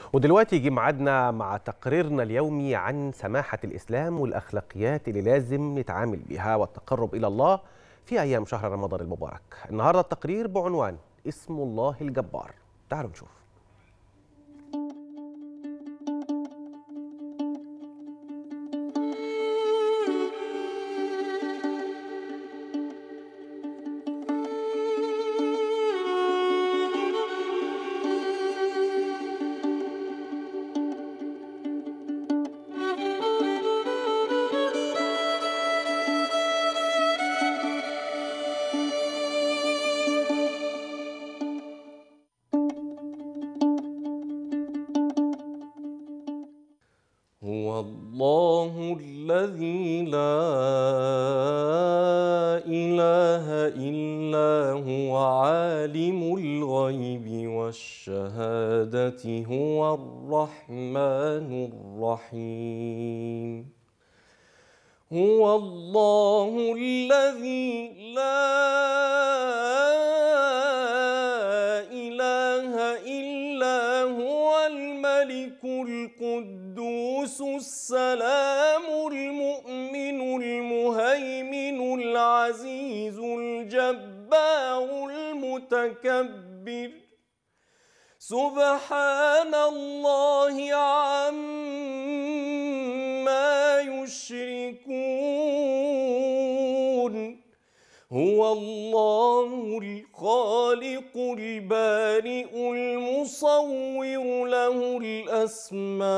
ودلوقتي يجي ميعادنا مع تقريرنا اليومي عن سماحة الإسلام والأخلاقيات اللي لازم نتعامل بها والتقرب إلى الله في أيام شهر رمضان المبارك النهاردة التقرير بعنوان اسم الله الجبار تعالوا نشوف هو الله الذي لا إله إلا هو عالم الغيب والشهادة هو الرحمن الرحيم هو الله الذي لا إله إلا هو الملك القدوس السلام المؤمن المهيمن العزيز الجبار المتكبر سبحان الله عما يشركون هو الله الخالق البارئ المصور له الأسماء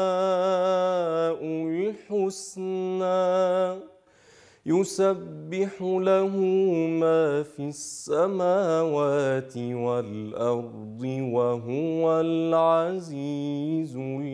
الحسنى يسبح له ما في السماوات والأرض وهو العزيز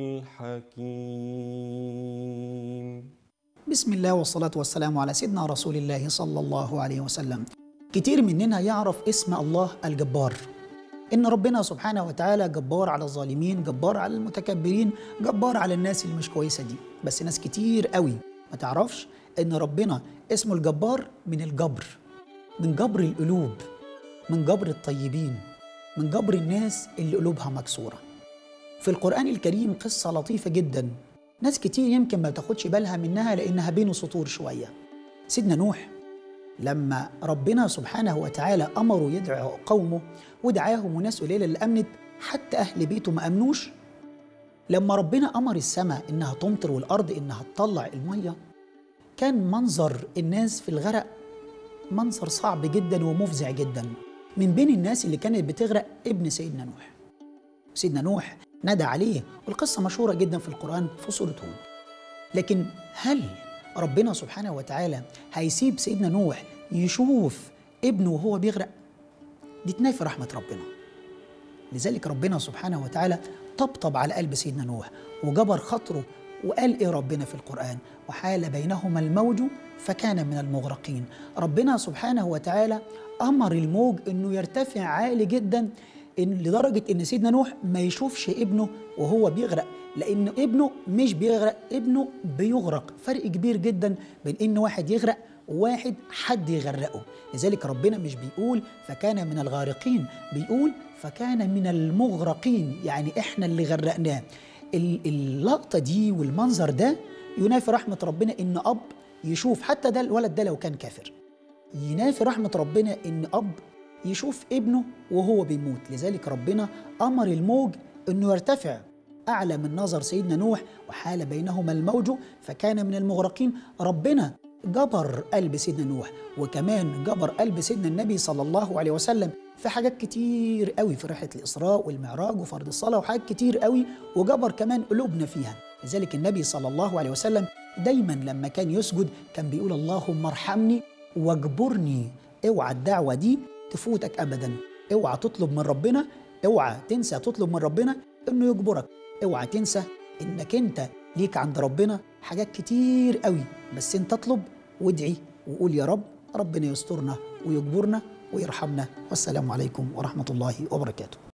الحكيم بسم الله والصلاة والسلام على سيدنا رسول الله صلى الله عليه وسلم كتير مننا يعرف اسم الله الجبار إن ربنا سبحانه وتعالى جبار على الظالمين جبار على المتكبرين جبار على الناس اللي مش كويسة دي بس ناس كتير قوي ما تعرفش إن ربنا اسمه الجبار من الجبر من جبر القلوب من جبر الطيبين من جبر الناس اللي قلوبها مكسورة في القرآن الكريم قصة لطيفة جدا ناس كتير يمكن ما تاخدش بالها منها لأنها بين سطور شوية سيدنا نوح لما ربنا سبحانه وتعالى أمره يدعو قومه ودعاهم وناس قليلة اللي أمنت حتى أهل بيته ما أمنوش لما ربنا أمر السماء إنها تمطر والأرض إنها تطلع المية كان منظر الناس في الغرق منظر صعب جدا ومفزع جدا من بين الناس اللي كانت بتغرق ابن سيدنا نوح سيدنا نوح نادى عليه والقصة مشهورة جدا في القرآن في سورة هود لكن هل ربنا سبحانه وتعالى هيسيب سيدنا نوح يشوف ابنه وهو بيغرق دي تنافي رحمة ربنا لذلك ربنا سبحانه وتعالى طبطب على قلب سيدنا نوح وجبر خاطره وقال ايه ربنا في القرآن وحال بينهما الموج فكان من المغرقين ربنا سبحانه وتعالى أمر الموج أنه يرتفع عالي جدا إن لدرجة إن سيدنا نوح ما يشوفش ابنه وهو بيغرق لأن ابنه مش بيغرق ابنه بيغرق فرق كبير جدا بين إن واحد يغرق وواحد حد يغرقه لذلك ربنا مش بيقول فكان من الغارقين بيقول فكان من المغرقين يعني إحنا اللي غرقناه اللقطة دي والمنظر ده ينافي رحمة ربنا إن أب يشوف حتى ده الولد ده لو كان كافر ينافي رحمة ربنا إن أب يشوف ابنه وهو بيموت لذلك ربنا أمر الموج أنه يرتفع أعلى من نظر سيدنا نوح وحال بينهما الموج فكان من المغرقين ربنا جبر قلب سيدنا نوح وكمان جبر قلب سيدنا النبي صلى الله عليه وسلم في حاجات كتير قوي في رحلة الإسراء والمعراج وفرض الصلاة وحاجات كتير قوي وجبر كمان قلوبنا فيها لذلك النبي صلى الله عليه وسلم دايما لما كان يسجد كان بيقول اللهم ارحمني واجبرني اوعى الدعوة دي تفوتك ابدا اوعى تطلب من ربنا اوعى تنسى تطلب من ربنا انه يجبرك اوعى تنسى انك انت ليك عند ربنا حاجات كتير قوي بس انت اطلب وادعي وقول يا رب ربنا يسترنا ويجبرنا ويرحمنا والسلام عليكم ورحمه الله وبركاته